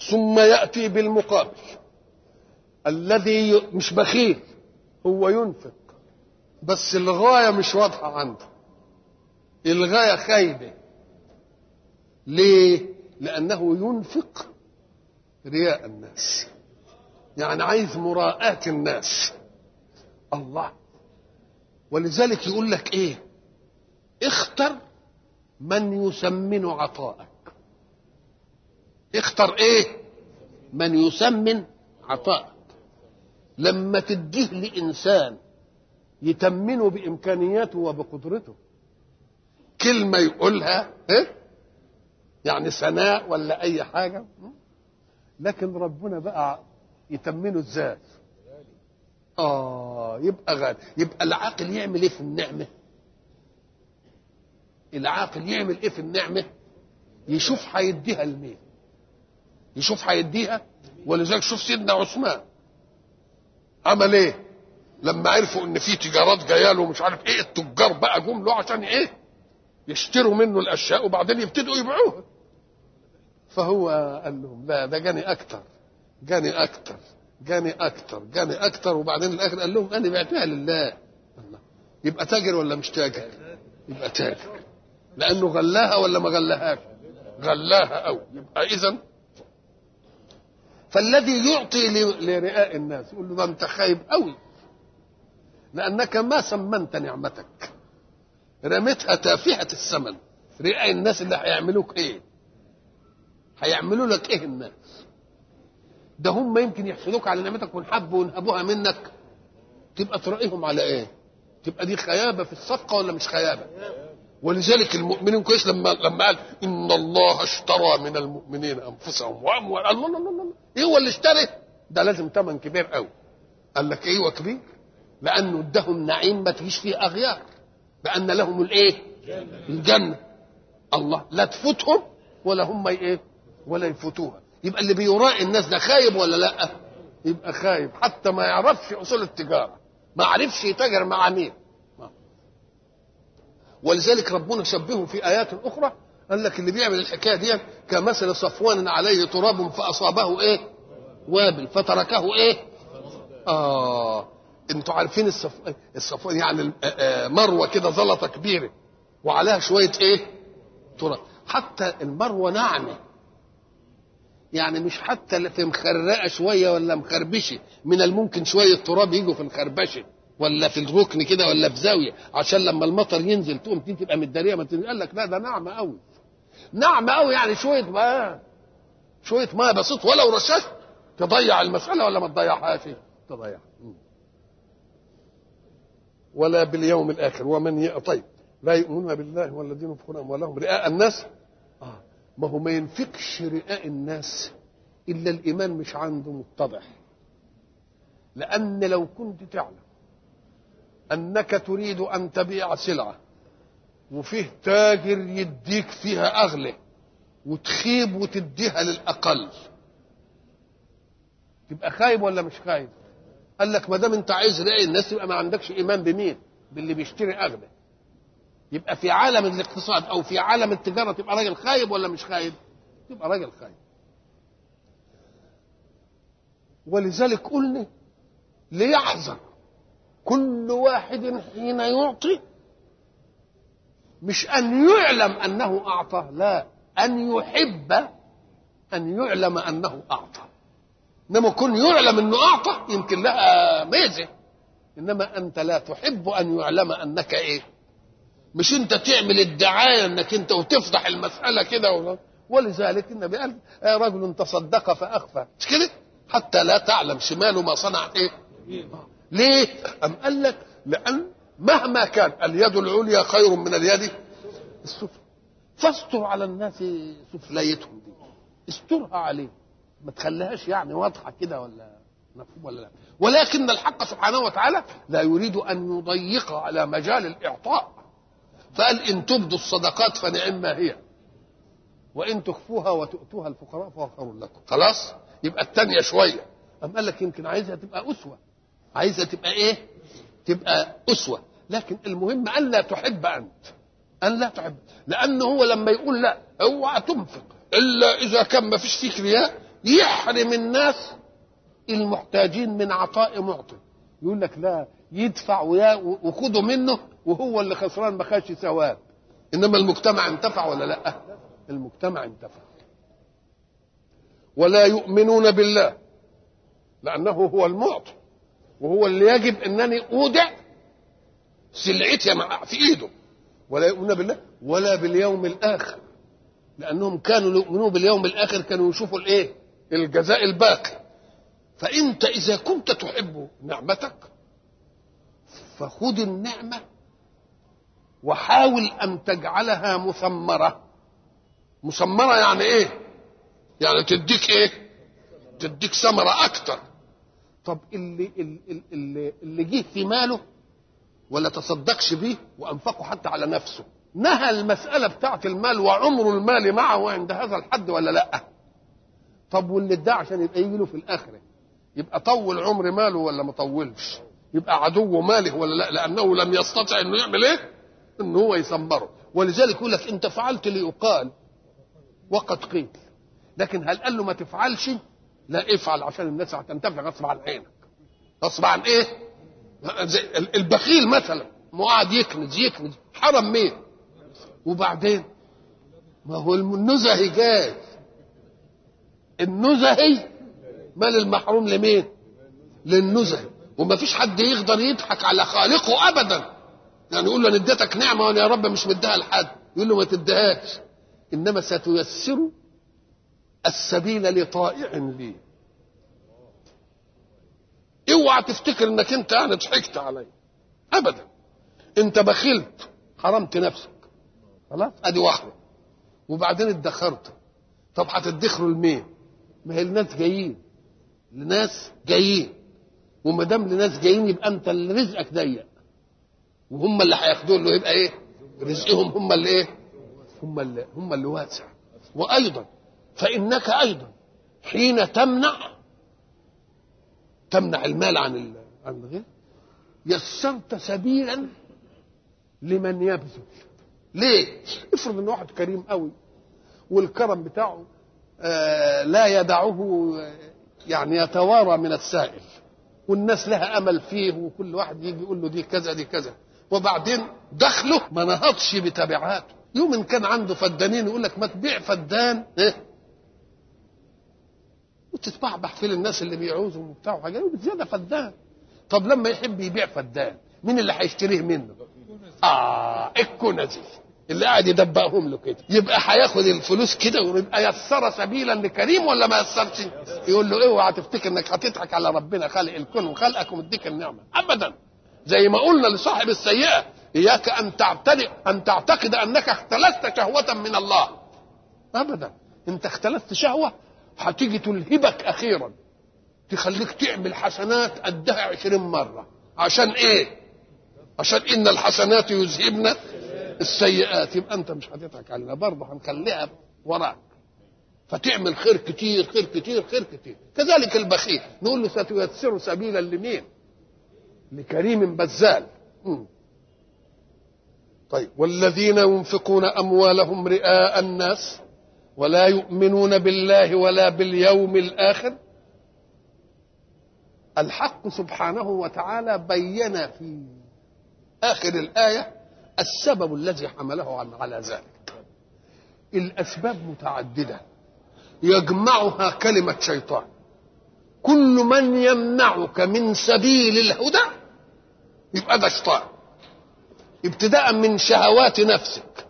ثم يأتي بالمقابل الذي ي- مش بخيل هو ينفق بس الغاية مش واضحة عنده الغاية خايبة ليه؟ لأنه ينفق رياء الناس يعني عايز مراءاة الناس الله ولذلك يقول لك ايه اختر من يسمن عطاءك اختر ايه من يسمن عطاءك لما تديه لانسان يتمنه بامكانياته وبقدرته كلمه يقولها إيه؟ يعني ثناء ولا اي حاجه لكن ربنا بقى يتمنه ازاي اه يبقى غالي يبقى العاقل يعمل ايه في النعمه العاقل يعمل ايه في النعمه يشوف هيديها لمين يشوف هيديها ولذلك شوف سيدنا عثمان عمل ايه لما عرفوا ان في تجارات جايه له مش عارف ايه التجار بقى جم له عشان ايه يشتروا منه الاشياء وبعدين يبتدوا يبيعوها فهو قال لهم لا ده جاني اكتر جاني اكتر جاني اكتر جاني اكتر وبعدين الاخر قال لهم انا بعتها لله الله يبقى تاجر ولا مش تاجر يبقى تاجر لانه غلاها ولا ما غلاهاش غلاها او يبقى اذا فالذي يعطي ل- لرئاء الناس يقول له ده انت خايب قوي لانك ما سمنت نعمتك رميتها تافهه الثمن رئاء الناس اللي هيعملوك ايه هيعملوا لك ايه الناس ده هم يمكن يحسدوك على نعمتك وينحبوا وينهبوها منك تبقى تراقيهم على ايه تبقى دي خيابه في الصفقه ولا مش خيابه ولذلك المؤمنين كويس لما لما قال ان الله اشترى من المؤمنين انفسهم واموال الله الله الله الله ايه هو اللي اشترى ده لازم ثمن كبير قوي قال لك ايوه كبير لانه ادهم نعيم ما تجيش فيه اغيار لان لهم الايه الجنه الله لا تفوتهم ولا هم ايه ولا يفوتوها يبقى اللي بيراعي الناس ده خايب ولا لا يبقى خايب حتى ما يعرفش اصول التجاره ما عرفش يتاجر مع مين ولذلك ربنا شبهه في ايات اخرى قال لك اللي بيعمل الحكايه دي كمثل صفوان عليه تراب فاصابه ايه وابل فتركه ايه اه انتوا عارفين الصف... الصفوان يعني آه، آه، مروه كده زلطه كبيره وعليها شويه ايه تراب حتى المروه ناعمه يعني مش حتى في مخرقه شويه ولا مخربشه من الممكن شويه تراب يجوا في الخربشه ولا في الركن كده ولا في زاويه عشان لما المطر ينزل تقوم دي تبقى متداريه ما تنزل. قال لك لا ده ناعمه قوي ناعمه قوي يعني شويه ماء شويه ماء بسيط ولو رششت تضيع المساله ولا ما تضيعهاش تضيع ولا باليوم الاخر ومن ي... طيب لا يؤمنون بالله والذين ينفقون اموالهم رئاء الناس آه. ما هو ما ينفقش رئاء الناس الا الايمان مش عنده متضح لان لو كنت تعلم انك تريد ان تبيع سلعه وفيه تاجر يديك فيها اغلى وتخيب وتديها للاقل تبقى خايب ولا مش خايب قال لك ما دام انت عايز رأي الناس يبقى ما عندكش ايمان بمين باللي بيشتري اغلى يبقى في عالم الاقتصاد او في عالم التجاره تبقى راجل خايب ولا مش خايب تبقى راجل خايب ولذلك قلنا ليحذر كل واحد حين يعطي مش ان يعلم انه اعطى لا ان يحب ان يعلم انه اعطى انما كن يعلم انه اعطى يمكن لها ميزه انما انت لا تحب ان يعلم انك ايه مش انت تعمل الدعايه انك انت وتفضح المساله كده و- ولذلك النبي قال آه رجل تصدق فاخفى مش كده حتى لا تعلم شماله ما صنع ايه ليه ام قال لك لان مهما كان اليد العليا خير من اليد السفلى فاستر على الناس سفليتهم دي استرها عليهم ما تخليهاش يعني واضحه كده ولا مفهوم ولا لا ولكن الحق سبحانه وتعالى لا يريد ان يضيق على مجال الاعطاء فقال ان تبدوا الصدقات فنعم ما هي وان تخفوها وتؤتوها الفقراء فهو خير لكم خلاص يبقى الثانيه شويه أم قال لك يمكن عايزها تبقى اسوه عايزها تبقى ايه تبقى اسوه لكن المهم ان لا تحب انت ان لا تحب لان هو لما يقول لا اوعى تنفق الا اذا كان ما فيش فيك رياء يحرم الناس المحتاجين من عطاء معطي يقول لك لا يدفع وخده منه وهو اللي خسران ما خدش ثواب انما المجتمع انتفع ولا لا المجتمع انتفع ولا يؤمنون بالله لانه هو المعطي وهو اللي يجب انني اودع سلعتي في ايده ولا يؤمنون بالله ولا باليوم الاخر لانهم كانوا يؤمنون باليوم الاخر كانوا يشوفوا الايه الجزاء الباقي فانت اذا كنت تحب نعمتك فخذ النعمه وحاول ان تجعلها مثمره مثمره يعني ايه يعني تديك ايه تديك ثمره اكتر طب اللي اللي اللي جه في ماله ولا تصدقش بيه وانفقه حتى على نفسه نهى المسألة بتاعت المال وعمر المال معه عند هذا الحد ولا لا طب واللي ادعى عشان يبقى يجي له في الآخرة يبقى طول عمر ماله ولا ما طولش يبقى عدو ماله ولا لا لأنه لم يستطع أنه يعمل إيه أنه هو يثمره ولذلك يقول لك أنت فعلت ليقال وقد قيل لكن هل قال له ما تفعلش لا افعل عشان الناس هتنتفع غصب عن عينك غصب عن ايه البخيل مثلا ما قاعد يكنز يكنز حرم مين وبعدين ما هو النزهي جاي النزهي مال المحروم لمين للنزهي وما فيش حد يقدر يضحك على خالقه ابدا يعني يقول له انا اديتك نعمه وانا يا رب مش مديها لحد يقول له ما تديهاش انما ستيسر السبيل لطائع لي اوعى تفتكر انك انت انا ضحكت علي ابدا انت بخلت حرمت نفسك خلاص ادي واحده وبعدين ادخرت طب هتدخروا لمين ما هي الناس جايين لناس جايين وما دام لناس جايين يبقى انت اللي رزقك ضيق وهم اللي هياخدوه له يبقى ايه رزقهم هم اللي ايه هم اللي هم اللي واسع وايضا فانك ايضا حين تمنع تمنع المال عن عن الغير يسرت سبيلا لمن يبذل ليه افرض ان واحد كريم قوي والكرم بتاعه آه لا يدعه يعني يتوارى من السائل والناس لها امل فيه وكل واحد يجي يقول له دي كذا دي كذا وبعدين دخله ما نهضش بتبعاته يوم ان كان عنده فدانين يقول لك ما تبيع فدان ايه وتتبعبع في الناس اللي بيعوزهم وبتاع وحاجات زياده فدان طب لما يحب يبيع فدان مين اللي هيشتريه منه؟ اه الكنزي اللي قاعد يدبقهم له كده يبقى هياخد الفلوس كده ويبقى يسر سبيلا لكريم ولا ما يسرش؟ يقول له اوعى تفتكر انك هتضحك على ربنا خالق الكون وخلقك ومديك النعمه ابدا زي ما قلنا لصاحب السيئه اياك ان تعتنق ان تعتقد انك اختلست شهوه من الله ابدا انت اختلست شهوه هتيجي تلهبك اخيرا تخليك تعمل حسنات قدها عشرين مرة عشان ايه عشان ان الحسنات يذهبن السيئات يبقى انت مش هتضحك علينا برضه هنخليها وراك فتعمل خير كتير خير كتير خير كتير كذلك البخيل نقول له ستيسر سبيلا لمين لكريم بزال م. طيب والذين ينفقون اموالهم رئاء الناس ولا يؤمنون بالله ولا باليوم الاخر الحق سبحانه وتعالى بين في اخر الايه السبب الذي حمله على ذلك الاسباب متعدده يجمعها كلمه شيطان كل من يمنعك من سبيل الهدى يبقى ده شيطان ابتداء من شهوات نفسك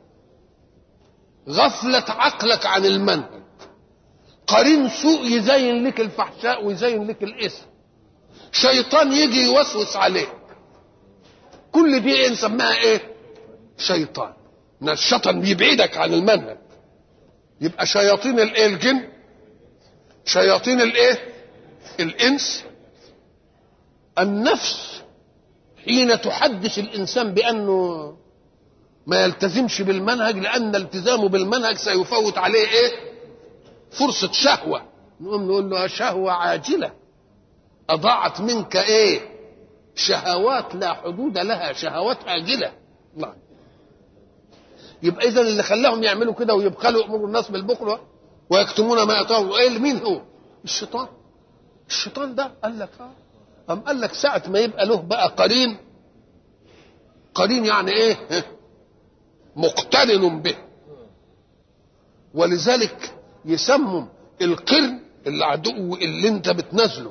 غفلة عقلك عن المنهج قرين سوء يزين لك الفحشاء ويزين لك الاسم شيطان يجي يوسوس عليك كل دي ايه نسميها ايه شيطان ان الشيطان بيبعدك عن المنهج يبقى شياطين الايه الجن شياطين الايه الانس النفس حين تحدث الانسان بانه ما يلتزمش بالمنهج لان التزامه بالمنهج سيفوت عليه ايه فرصه شهوه نقوم نقول له شهوه عاجله اضاعت منك ايه شهوات لا حدود لها شهوات آجلة نعم يبقى إذا اللي خلاهم يعملوا كده ويبخلوا يأمروا الناس بالبخل ويكتمون ما أتاهم إيه مين هو؟ الشيطان الشيطان ده قال لك اه أم قال لك ساعة ما يبقى له بقى قرين قرين يعني ايه مقترن به ولذلك يسمم القرن العدو اللي انت بتنزله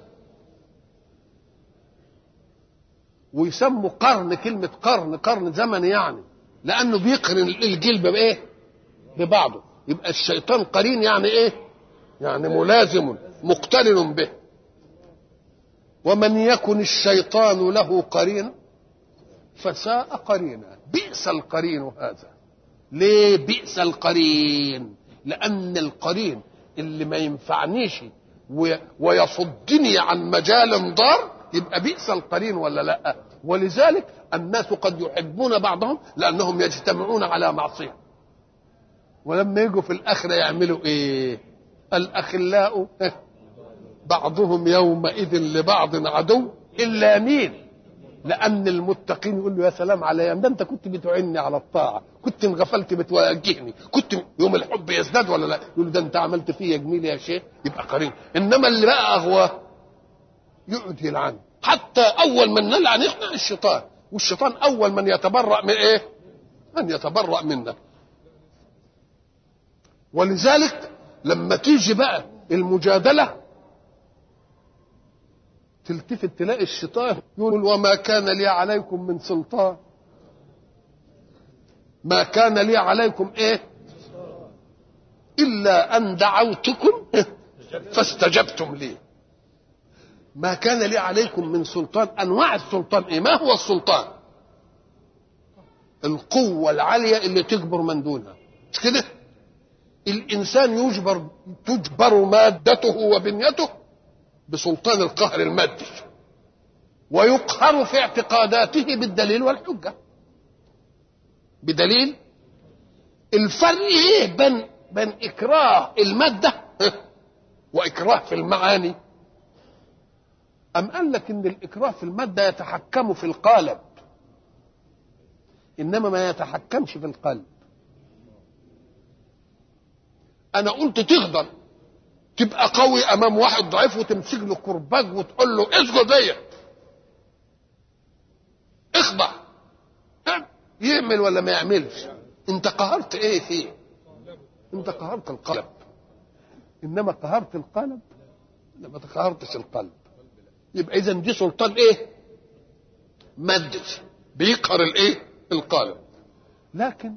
ويسموا قرن كلمة قرن قرن زمن يعني لأنه بيقرن الجلب بإيه؟ ببعضه يبقى الشيطان قرين يعني إيه؟ يعني ملازم مقترن به ومن يكن الشيطان له قرينا فساء قرينا بئس القرين هذا ليه بئس القرين لأن القرين اللي ما ينفعنيش ويصدني عن مجال ضار يبقى بئس القرين ولا لا ولذلك الناس قد يحبون بعضهم لانهم يجتمعون على معصيه ولما يجوا في الاخره يعملوا ايه الاخلاء بعضهم يومئذ لبعض عدو الا مين لان المتقين يقول له يا سلام علي ده انت كنت بتعني على الطاعه كنت انغفلت بتواجهني كنت يوم الحب يزداد ولا لا يقول ده انت عملت فيا جميل يا شيخ يبقى قرين انما اللي بقى اغواه يقعد يلعن حتى اول من نلعن احنا الشيطان والشيطان اول من يتبرأ من ايه من يتبرأ منا ولذلك لما تيجي بقى المجادله تلتفت تلاقي الشيطان يقول وما كان لي عليكم من سلطان ما كان لي عليكم ايه الا ان دعوتكم فاستجبتم لي ما كان لي عليكم من سلطان انواع السلطان ايه ما هو السلطان القوة العالية اللي تجبر من دونها مش كده الإنسان يجبر تجبر مادته وبنيته بسلطان القهر المادي ويقهر في اعتقاداته بالدليل والحجة بدليل الفرق ايه بين بين إكراه المادة وإكراه في المعاني أم قال لك إن الإكراه في المادة يتحكم في القالب إنما ما يتحكمش في القلب أنا قلت تغضب تبقى قوي أمام واحد ضعيف وتمسك له كرباج وتقول له اسجد ديت اخضع يعمل ولا ما يعملش انت قهرت ايه فيه انت قهرت القلب انما قهرت القلب لما قهرتش القلب يبقى اذا دي سلطان ايه مادي بيقهر الايه القالب لكن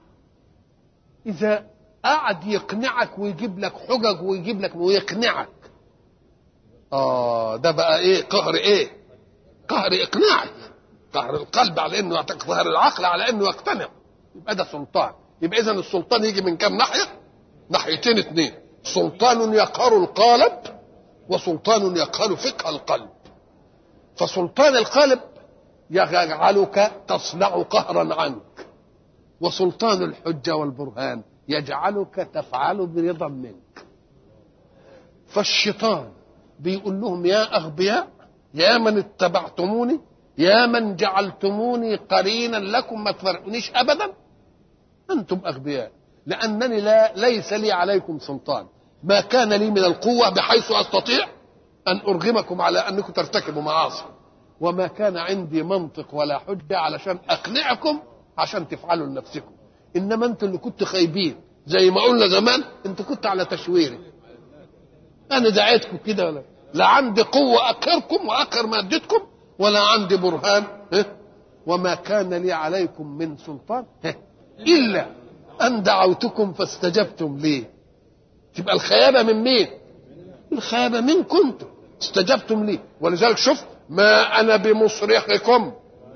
اذا قعد يقنعك ويجيب لك حجج ويجيب لك ويقنعك اه ده بقى ايه قهر ايه قهر اقناعي قهر القلب على انه يعتقد قهر العقل على انه يقتنع يبقى ده سلطان يبقى اذا السلطان يجي من كام ناحيه ناحيتين اثنين سلطان يقهر القالب وسلطان يقهر فقه القلب فسلطان القلب يجعلك تصنع قهرا عنك وسلطان الحجة والبرهان يجعلك تفعل برضا منك فالشيطان بيقول لهم يا أغبياء يا من اتبعتموني يا من جعلتموني قرينا لكم ما تفرقونيش أبدا أنتم أغبياء لأنني لا ليس لي عليكم سلطان ما كان لي من القوة بحيث أستطيع أن أرغمكم على أنكم ترتكبوا معاصي وما كان عندي منطق ولا حجة علشان أقنعكم عشان تفعلوا لنفسكم إنما أنتوا اللي كنتوا خايبين زي ما قلنا زمان أنتوا كنتوا على تشويري أنا دعيتكم كده ولا لا عندي قوة أقهركم وأقهر مادتكم ولا عندي برهان وما كان لي عليكم من سلطان إلا أن دعوتكم فاستجبتم لي تبقى الخيابة من مين الخيابة من كنتم استجبتم لي ولذلك شوف ما أنا بمصرخكم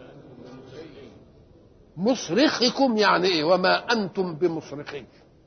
مصرخكم يعني ايه وما انتم بمصرخي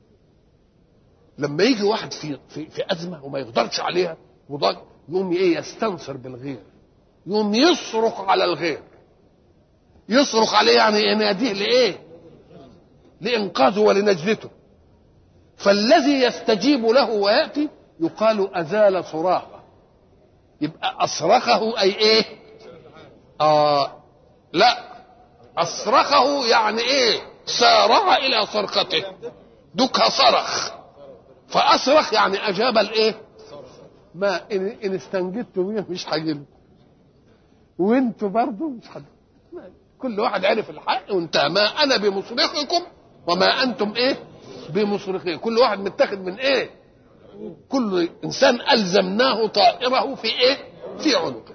لما يجي واحد في في, في ازمه وما يقدرش عليها وضج يقوم ايه يستنصر بالغير يقوم يصرخ على الغير يصرخ عليه يعني يناديه لايه لانقاذه ولنجدته فالذي يستجيب له وياتي يقال ازال صراخه يبقى اصرخه اي ايه اه لا أصرخه يعني إيه سارع إلى صرخته دكها صرخ فأصرخ يعني أجاب الإيه ما ان, إن استنجدتوا بيه مش هجيلكم وانتوا برضه مش حد كل واحد عرف الحق وانتهى ما انا بمصرخكم وما انتم ايه بمصرخين كل واحد متاخد من ايه كل انسان الزمناه طائره في ايه في عنقه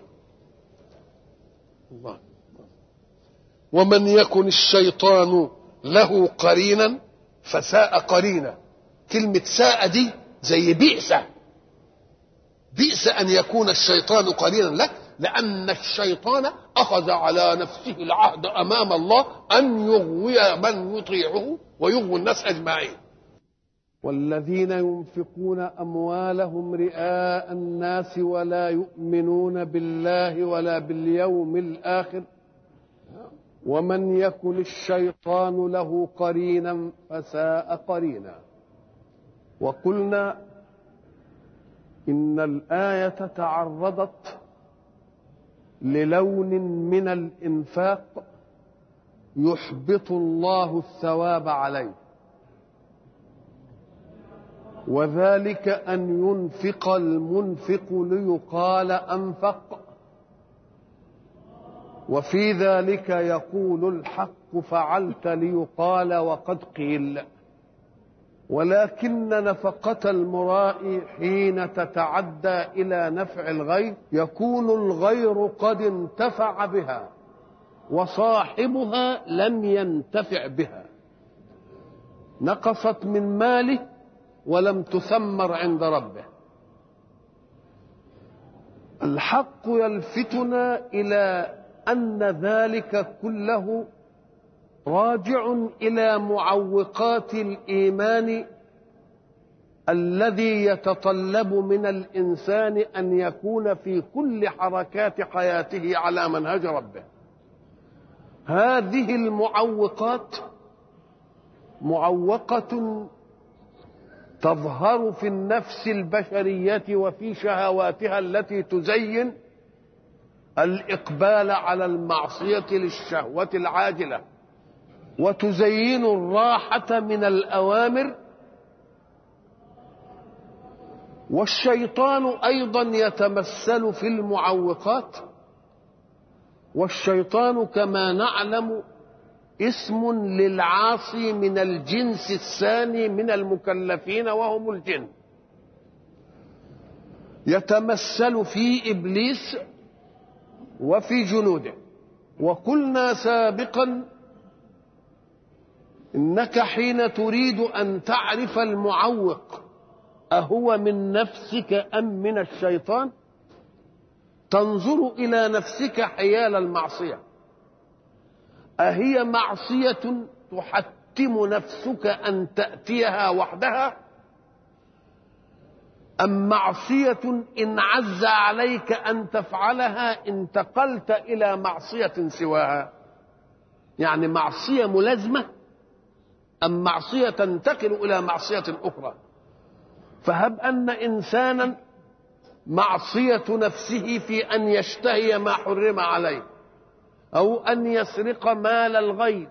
الله ومن يكن الشيطان له قرينا فساء قرينا كلمة ساء دي زي بئس بئس أن يكون الشيطان قرينا له لأن الشيطان أخذ على نفسه العهد أمام الله أن يغوي من يطيعه ويغوي الناس أجمعين والذين ينفقون أموالهم رئاء الناس ولا يؤمنون بالله ولا باليوم الآخر ومن يكن الشيطان له قرينا فساء قرينا وقلنا إن الآية تعرضت للون من الإنفاق يحبط الله الثواب عليه وذلك أن ينفق المنفق ليقال أنفق وفي ذلك يقول الحق فعلت ليقال وقد قيل ولكن نفقة المراء حين تتعدى إلى نفع الغير يكون الغير قد انتفع بها وصاحبها لم ينتفع بها نقصت من ماله ولم تثمر عند ربه الحق يلفتنا إلى أن ذلك كله راجع الى معوقات الايمان الذي يتطلب من الانسان ان يكون في كل حركات حياته على منهج ربه هذه المعوقات معوقه تظهر في النفس البشريه وفي شهواتها التي تزين الاقبال على المعصيه للشهوه العاجله وتزين الراحة من الأوامر والشيطان أيضا يتمثل في المعوقات والشيطان كما نعلم اسم للعاصي من الجنس الثاني من المكلفين وهم الجن يتمثل في ابليس وفي جنوده وقلنا سابقا انك حين تريد ان تعرف المعوق اهو من نفسك ام من الشيطان تنظر الى نفسك حيال المعصيه اهي معصيه تحتم نفسك ان تاتيها وحدها ام معصيه ان عز عليك ان تفعلها انتقلت الى معصيه سواها يعني معصيه ملازمه أم معصية تنتقل إلى معصية أخرى فهب أن إنسانا معصية نفسه في أن يشتهي ما حرم عليه أو أن يسرق مال الغير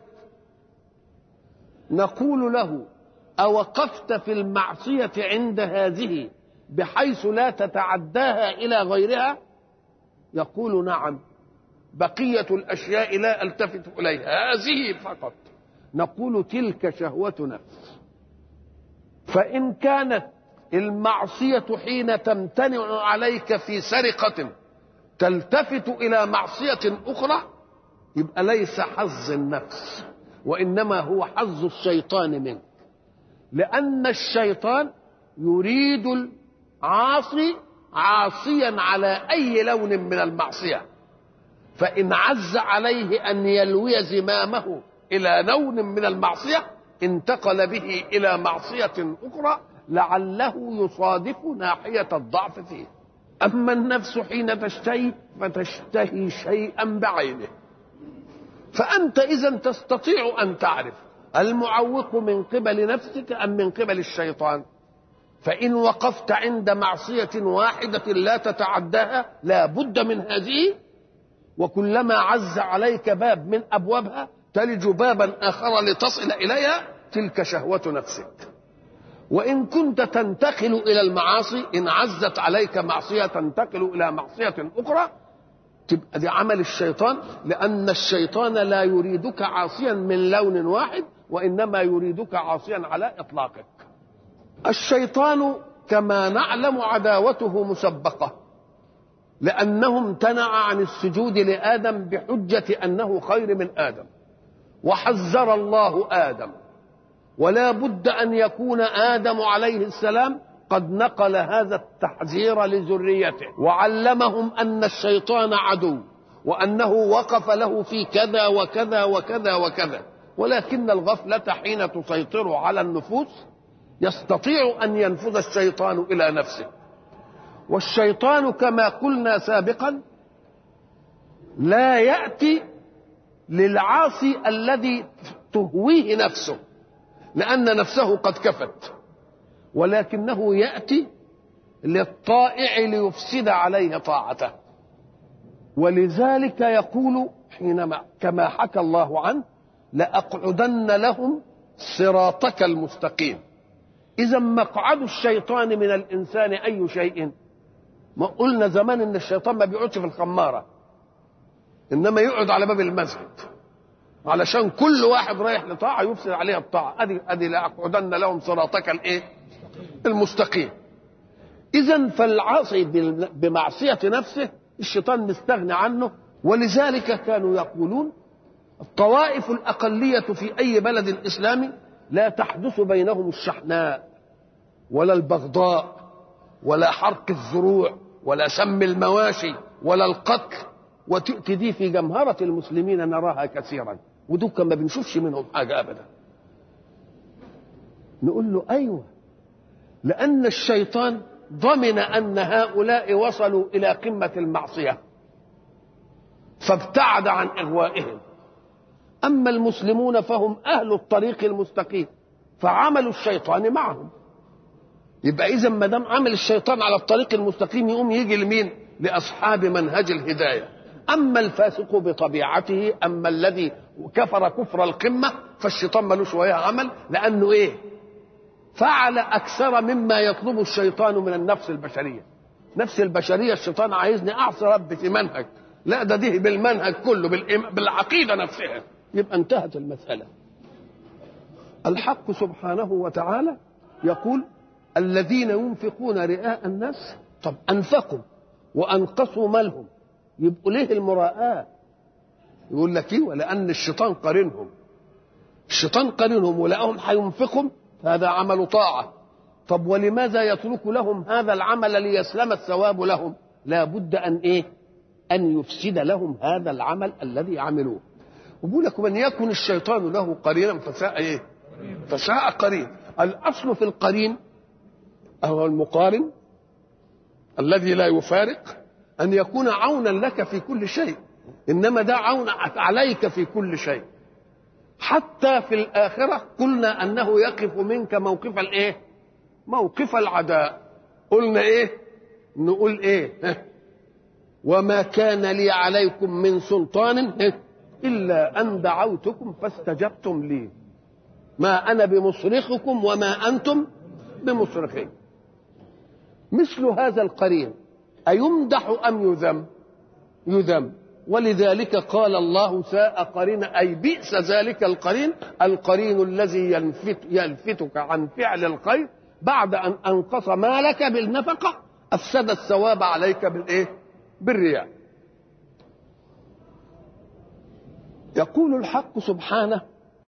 نقول له أوقفت في المعصية عند هذه بحيث لا تتعداها إلى غيرها يقول نعم بقية الأشياء لا ألتفت إليها هذه فقط نقول تلك شهوة نفس فإن كانت المعصية حين تمتنع عليك في سرقة تلتفت إلى معصية أخرى يبقى ليس حظ النفس وإنما هو حظ الشيطان منك لأن الشيطان يريد العاصي عاصيا على أي لون من المعصية فإن عز عليه أن يلوي زمامه إلى لون من المعصية انتقل به إلى معصية أخرى لعله يصادف ناحية الضعف فيه أما النفس حين تشتهي فتشتهي شيئا بعينه فأنت إذا تستطيع أن تعرف المعوق من قبل نفسك أم من قبل الشيطان فإن وقفت عند معصية واحدة لا تتعداها لا بد من هذه وكلما عز عليك باب من أبوابها تلج بابا آخر لتصل إليها تلك شهوة نفسك وإن كنت تنتقل إلى المعاصي إن عزت عليك معصية تنتقل إلى معصية أخرى تبقى دي عمل الشيطان لأن الشيطان لا يريدك عاصيا من لون واحد وإنما يريدك عاصيا على إطلاقك الشيطان كما نعلم عداوته مسبقة لأنه امتنع عن السجود لآدم بحجة أنه خير من آدم وحذر الله آدم ولا بد أن يكون آدم عليه السلام قد نقل هذا التحذير لذريته وعلمهم أن الشيطان عدو وأنه وقف له في كذا وكذا وكذا وكذا ولكن الغفلة حين تسيطر على النفوس يستطيع أن ينفذ الشيطان إلى نفسه والشيطان كما قلنا سابقا لا يأتي للعاصي الذي تهويه نفسه لأن نفسه قد كفت ولكنه يأتي للطائع ليفسد عليه طاعته ولذلك يقول حينما كما حكى الله عنه لأقعدن لهم صراطك المستقيم إذا مقعد الشيطان من الإنسان أي شيء ما قلنا زمان إن الشيطان ما بيقعدش في الخمارة إنما يقعد على باب المسجد علشان كل واحد رايح لطاعة يفسد عليها الطاعة أدي أدي لأقعدن لهم صراطك الإيه؟ المستقيم إذا فالعاصي بمعصية نفسه الشيطان مستغني عنه ولذلك كانوا يقولون الطوائف الأقلية في أي بلد إسلامي لا تحدث بينهم الشحناء ولا البغضاء ولا حرق الزروع ولا سم المواشي ولا القتل وتأتي دي في جمهرة المسلمين نراها كثيرا ودول ما بنشوفش منهم حاجة أبدا نقول له أيوة لأن الشيطان ضمن أن هؤلاء وصلوا إلى قمة المعصية فابتعد عن إغوائهم أما المسلمون فهم أهل الطريق المستقيم فعمل الشيطان معهم يبقى إذا ما دام عمل الشيطان على الطريق المستقيم يقوم يجي لمين؟ لأصحاب منهج الهداية أما الفاسق بطبيعته أما الذي كفر كفر القمة فالشيطان ملوش وياه عمل لأنه إيه؟ فعل أكثر مما يطلب الشيطان من النفس البشرية نفس البشرية الشيطان عايزني أعصي ربي في منهج لا ده دي بالمنهج كله بالعقيدة نفسها يبقى انتهت المسألة الحق سبحانه وتعالى يقول الذين ينفقون رئاء الناس طب أنفقوا وأنقصوا مالهم يبقوا ليه المراءة يقول لك ايه لأن الشيطان قارنهم الشيطان قارنهم ولقاهم هينفقهم هذا عمل طاعة طب ولماذا يترك لهم هذا العمل ليسلم الثواب لهم لا بد أن إيه أن يفسد لهم هذا العمل الذي عملوه وبقول لك من يكن الشيطان له قرينا فساء ايه فساء قرين الاصل في القرين هو المقارن الذي لا يفارق ان يكون عونا لك في كل شيء انما ده عون عليك في كل شيء حتى في الاخره قلنا انه يقف منك موقف الايه موقف العداء قلنا ايه نقول ايه وما كان لي عليكم من سلطان إلا أن دعوتكم فاستجبتم لي ما أنا بمصرخكم وما أنتم بمصرخين مثل هذا القرين أيمدح أم يذم يذم ولذلك قال الله ساء قرين أي بئس ذلك القرين القرين الذي يلفت يلفتك عن فعل الخير بعد أن أنقص مالك بالنفقة أفسد الثواب عليك بالإيه بالرياء يقول الحق سبحانه